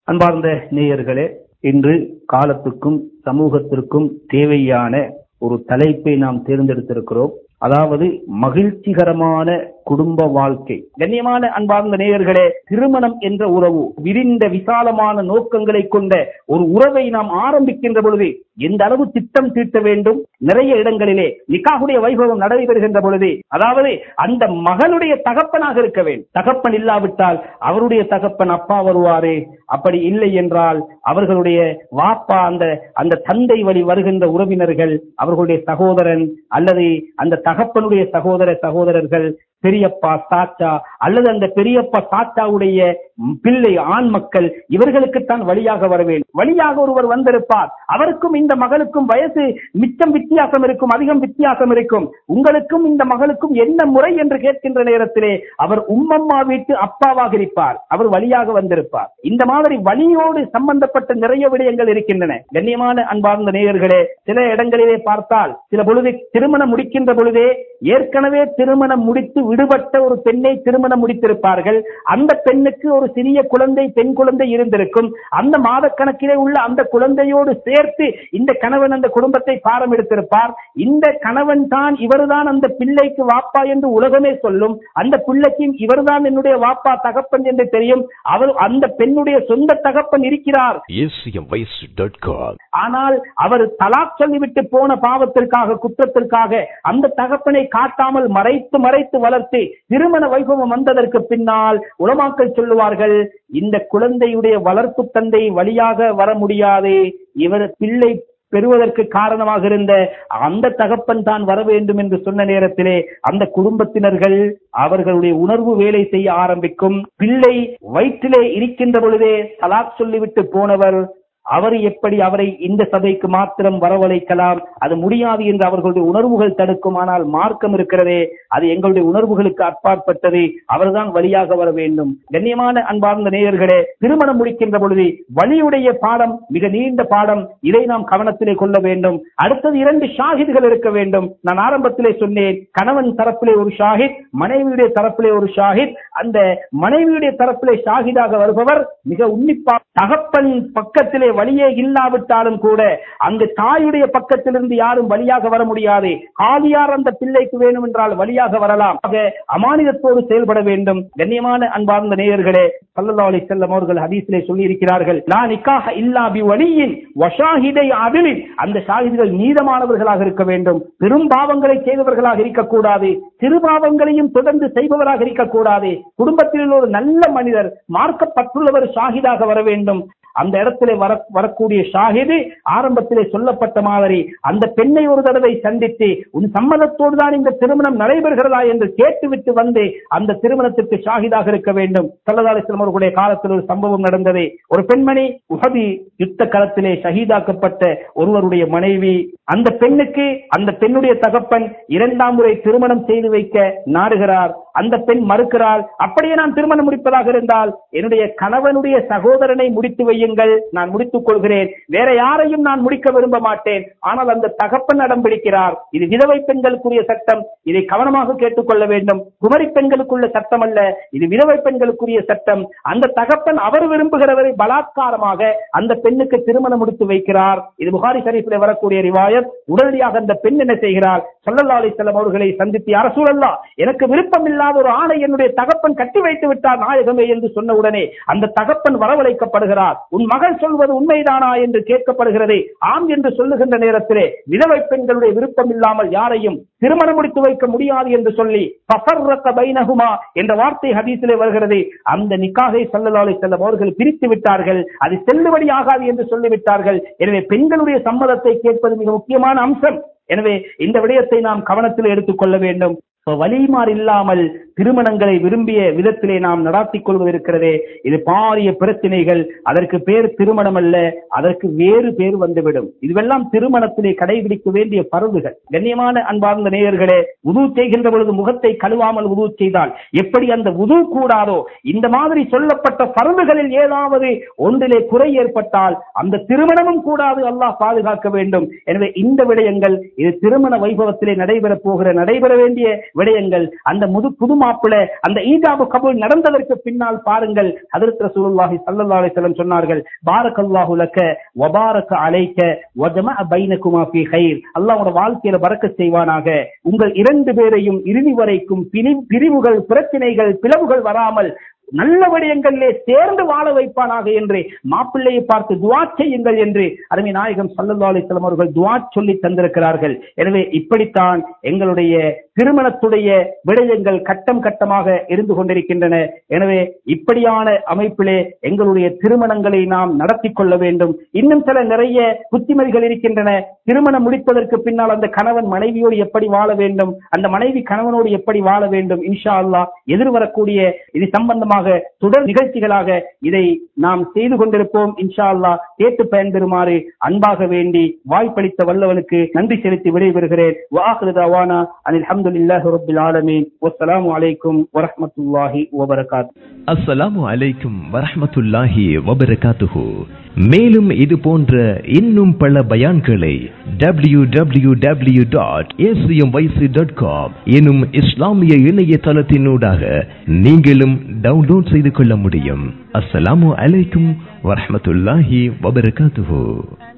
அன்பார்ந்த நேயர்களே இன்று காலத்துக்கும் சமூகத்திற்கும் தேவையான ஒரு தலைப்பை நாம் தேர்ந்தெடுத்திருக்கிறோம் அதாவது மகிழ்ச்சிகரமான குடும்ப வாழ்க்கை கண்ணியமான அன்பார்ந்த நேயர்களே திருமணம் என்ற உறவு விரிந்த விசாலமான நோக்கங்களை கொண்ட ஒரு உறவை நாம் ஆரம்பிக்கின்ற பொழுது எந்த அளவு திட்டம் தீட்ட வேண்டும் நிறைய இடங்களிலே நிக்காகுடைய வைபவம் நடைபெறுகின்ற பொழுது அதாவது அந்த மகளுடைய தகப்பனாக இருக்க வேண்டும் தகப்பன் இல்லாவிட்டால் அவருடைய தகப்பன் அப்பா வருவாரே அப்படி இல்லை என்றால் அவர்களுடைய வாப்பா அந்த அந்த தந்தை வழி வருகின்ற உறவினர்கள் அவர்களுடைய சகோதரன் அல்லது அந்த தகப்பனுடைய சகோதர சகோதரர்கள் பெரியப்பா சாச்சா அல்லது அந்த பெரியப்பா சாச்சாவுடைய பிள்ளை ஆண் மக்கள் இவர்களுக்குத்தான் வழியாக வர வேண்டும் வழியாக ஒருவர் வந்திருப்பார் அவருக்கும் இந்த மகளுக்கும் வயசு மிச்சம் வித்தியாசம் இருக்கும் அதிகம் வித்தியாசம் இருக்கும் உங்களுக்கும் இந்த மகளுக்கும் என்ன முறை என்று கேட்கின்ற நேரத்திலே அவர் உம்மம்மா வீட்டு அப்பாவாக இருப்பார் அவர் வழியாக வந்திருப்பார் இந்த மாதிரி வழியோடு சம்பந்தப்பட்ட நிறைய விடயங்கள் இருக்கின்றன கண்ணியமான அன்பார்ந்த நேயர்களே சில இடங்களிலே பார்த்தால் சில பொழுது திருமணம் முடிக்கின்ற பொழுதே ஏற்கனவே திருமணம் முடித்து விடுபட்ட ஒரு பெண்ணை திருமணம் முடித்திருப்பார்கள் அந்த பெண்ணுக்கு ஒரு சிறிய குழந்தை பெண் குழந்தை இருந்திருக்கும் அந்த மாத கணக்கிலே உள்ள அந்த குழந்தையோடு சேர்த்து இந்த கணவன் அந்த குடும்பத்தை பாரம் எடுத்திருப்பார் இந்த கணவன் தான் இவர்தான் அந்த பிள்ளைக்கு வாப்பா என்று உலகமே சொல்லும் அந்த பிள்ளைக்கும் இவர்தான் என்னுடைய வாப்பா தகப்பன் என்று தெரியும் அவர் அந்த பெண்ணுடைய சொந்த தகப்பன் இருக்கிறார் acmvoice.com ஆனால் அவர் தலாக் சொல்லிவிட்டு போன பாவத்திற்காக குற்றத்திற்காக அந்த தகப்பனை காட்டாமல் மறைத்து மறைத்து வளர்த்து திருமண வைபவம் வந்ததற்கு பின்னால் உலமாக்கள் சொல்லுவார்கள் இந்த குழந்தையுடைய வளர்ப்பு தந்தை வழியாக வர முடியாது இவர் பிள்ளை பெறுவதற்கு காரணமாக இருந்த அந்த தகப்பன் தான் வர வேண்டும் என்று சொன்ன நேரத்திலே அந்த குடும்பத்தினர்கள் அவர்களுடைய உணர்வு வேலை செய்ய ஆரம்பிக்கும் பிள்ளை வயிற்றிலே இருக்கின்ற பொழுதே தலாக் சொல்லிவிட்டு போனவர் அவர் எப்படி அவரை இந்த சபைக்கு மாத்திரம் வரவழைக்கலாம் அது முடியாது என்று அவர்களுடைய உணர்வுகள் தடுக்கும் ஆனால் மார்க்கம் இருக்கிறதே அது எங்களுடைய உணர்வுகளுக்கு அப்பாற்பட்டது அவர்தான் வழியாக வர வேண்டும் கண்ணியமான அன்பார்ந்த நேயர்களே திருமணம் முடிக்கின்ற பொழுது வழியுடைய பாடம் மிக நீண்ட பாடம் இதை நாம் கவனத்திலே கொள்ள வேண்டும் அடுத்தது இரண்டு ஷாஹித்கள் இருக்க வேண்டும் நான் ஆரம்பத்திலே சொன்னேன் கணவன் தரப்பிலே ஒரு ஷாஹித் மனைவியுடைய தரப்பிலே ஒரு ஷாஹித் அந்த மனைவியுடைய தரப்பிலே ஷாஹிதாக வருபவர் மிக உன்னிப்பா தகப்பன் பக்கத்திலே வழியே இல்லாவிட்டாலும் கூட அந்த தாயுடைய பக்கத்திலிருந்து யாரும் வழியாக வர முடியாது காலியார் அந்த பிள்ளைக்கு வேணும் என்றால் வழியாக வரலாம் ஆக அமானிதத்தோடு செயல்பட வேண்டும் கண்ணியமான அன்பார்ந்த நேயர்களே சல்லல்லாஹு அலைஹி வஸல்லம் அவர்கள் ஹதீஸிலே சொல்லி இருக்கிறார்கள் லா நிக்காஹ இல்லா பி வலியின் வஷாஹிதை அதிலின் அந்த ஷாஹிதுகள் நீதமானவர்களாக இருக்க வேண்டும் பெரும் பாவங்களை செய்தவர்களாக இருக்கக்கூடாது சிறு பாவங்களையும் தொடர்ந்து செய்பவராக இருக்கக்கூடாது குடும்பத்தில் ஒரு நல்ல மனிதர் மார்க்கப்பட்டுள்ளவர் ஷாஹிதாக வர வேண்டும் அந்த இடத்திலே வர வரக்கூடிய ஷாஹிது ஆரம்பத்திலே சொல்லப்பட்ட மாதிரி அந்த பெண்ணை ஒரு தடவை சந்தித்து உன் சம்மதத்தோடு தான் இந்த திருமணம் நடைபெறுகிறதா என்று கேட்டுவிட்டு வந்து அந்த திருமணத்திற்கு ஷாஹிதாக இருக்க வேண்டும் சல்லதாலிஸ்லம் அவர்களுடைய காலத்தில் ஒரு சம்பவம் நடந்தது ஒரு பெண்மணி உஹதி யுத்த களத்திலே ஷஹீதாக்கப்பட்ட ஒருவருடைய மனைவி அந்த பெண்ணுக்கு அந்த பெண்ணுடைய தகப்பன் இரண்டாம் முறை திருமணம் செய்து வைக்க நாடுகிறார் அந்த பெண் மறுக்கிறாள் அப்படியே நான் திருமணம் முடிப்பதாக இருந்தால் என்னுடைய கணவனுடைய சகோதரனை முடித்து வையுங்கள் நான் முடித்துக் கொள்கிறேன் வேற யாரையும் நான் முடிக்க விரும்ப மாட்டேன் ஆனால் அந்த தகப்பன் அடம் பிடிக்கிறார் இது விதவை பெண்களுக்குரிய சட்டம் இதை கவனமாக கேட்டுக்கொள்ள வேண்டும் குமரி பெண்களுக்குள்ள சட்டம் அல்ல இது விதவை பெண்களுக்குரிய சட்டம் அந்த தகப்பன் அவர் விரும்புகிறவரை பலாத்காரமாக அந்த பெண்ணுக்கு திருமணம் முடித்து வைக்கிறார் இது புகாரி ஷரீஃபில் வரக்கூடிய ரிவாயத் உடனடியாக அந்த பெண் என்ன செய்கிறார் சல்லல்லா அலிஸ்லாம் அவர்களை சந்தித்து அரசூலல்லா எனக்கு விருப்பம் இல்லாத ஒரு ஆணை என்னுடைய தகப்பன் கட்டி வைத்து விட்டார் நாயகமே என்று சொன்ன உடனே அந்த தகப்பன் வரவழைக்கப்படுகிறார் உன் மகள் சொல்வது உண்மைதானா என்று கேட்கப்படுகிறது ஆம் என்று சொல்லுகின்ற நேரத்திலே விதவை பெண்களுடைய விருப்பம் இல்லாமல் யாரையும் திருமணம் முடித்து வைக்க முடியாது என்று சொல்லி பஃபர்ரக்க பைனஹுமா என்ற வார்த்தை ஹதீஸிலே வருகிறது அந்த நிக்காகை சல்லல்லா அலிஸ்லாம் அவர்கள் பிரித்து விட்டார்கள் அது செல்லுபடி ஆகாது என்று சொல்லிவிட்டார்கள் எனவே பெண்களுடைய சம்மதத்தை கேட்பது மிக முக்கியமான அம்சம் எனவே இந்த விடயத்தை நாம் கவனத்தில் எடுத்துக்கொள்ள வேண்டும் வலிமார் இல்லாமல் திருமணங்களை விரும்பிய விதத்திலே நாம் நடாத்திக் கொள்வது இருக்கிறதே இது பாரிய பிரச்சனைகள் அதற்கு பேர் திருமணம் அல்ல அதற்கு வேறு பேர் வந்துவிடும் இதுவெல்லாம் திருமணத்திலே கடைபிடிக்க வேண்டிய பருவுகள் கண்ணியமான அன்பார்ந்த நேயர்களே உது செய்கின்ற பொழுது முகத்தை கழுவாமல் உது செய்தால் எப்படி அந்த உது கூடாதோ இந்த மாதிரி சொல்லப்பட்ட பருவுகளில் ஏதாவது ஒன்றிலே குறை ஏற்பட்டால் அந்த திருமணமும் கூடாது அல்லாஹ் பாதுகாக்க வேண்டும் எனவே இந்த விடயங்கள் இது திருமண வைபவத்திலே நடைபெற போகிற நடைபெற வேண்டிய விடயங்கள் அந்த முது புது மாப்பிள அந்த ஈஜாபு கபூல் நடந்ததற்கு பின்னால் பாருங்கள் ஹதரத் ரசூலுல்லாஹி ஸல்லல்லாஹு அலைஹி வஸல்லம் சொன்னார்கள் பாரக்கல்லாஹு லக்க வபாரக அலைக்க வஜமஅ பைனகுமா ஃபீ கைர் அல்லாஹ் உங்க வாழ்க்கையில பரக்கத் செய்வானாக உங்கள் இரண்டு பேரையும் இறுதி வரைக்கும் பிரி- பிரிவுகள் பிரச்சனைகள் பிளவுகள் வராமல் நல்ல விடயங்களிலே சேர்ந்து வாழ வைப்பானாக என்று மாப்பிள்ளையை பார்த்து துவா செய்யுங்கள் என்று அருமை நாயகம் சல்லல்லா அலிஸ்லாம் அவர்கள் துவா சொல்லி தந்திருக்கிறார்கள் எனவே இப்படித்தான் எங்களுடைய திருமணத்துடைய விடயங்கள் கட்டம் கட்டமாக இருந்து கொண்டிருக்கின்றன எனவே இப்படியான அமைப்பிலே எங்களுடைய திருமணங்களை நாம் நடத்தி கொள்ள வேண்டும் இன்னும் சில நிறைய புத்திமதிகள் இருக்கின்றன திருமணம் முடிப்பதற்கு பின்னால் அந்த கணவன் மனைவியோடு எப்படி வாழ வேண்டும் அந்த மனைவி கணவனோடு எப்படி வாழ வேண்டும் இன்ஷா அல்லாஹ் எதிர்வரக்கூடிய இது சம்பந்தமாக தொடர் நிகழ்ச்சிகளாக இதை நாம் செய்து கொண்டிருப்போம் இன்ஷா அல்லாஹ் கேட்டு பயன்பெறுமாறு அன்பாக வேண்டி வாய்ப்பளித்த வல்லவனுக்கு நன்றி செலுத்தி விடைபெறுகிறேன் வாஹிரு தவானா அனில் அல்ஹம்துலில்லாஹி ரப்பில் ஆலமீன் வஸ்ஸலாமு அலைக்கும் வரஹ்மத்துல்லாஹி வபரகாத்துஹு அஸ்ஸலாமு அலைக்கும் வரஹ்மத்துல்லாஹி வபரகாத்துஹு மேலும் இது போன்ற இன்னும் பல பயான்களை W W W dot dot com எனும் இஸ்லாமிய இணையதளத்தினூடாக நீங்களும் டவுன்லோட் செய்து கொள்ள முடியும் அஸ்ஸலாமு அலைக்கும் வரஹ்மத்துல்லாஹி வபரகாத்துஹு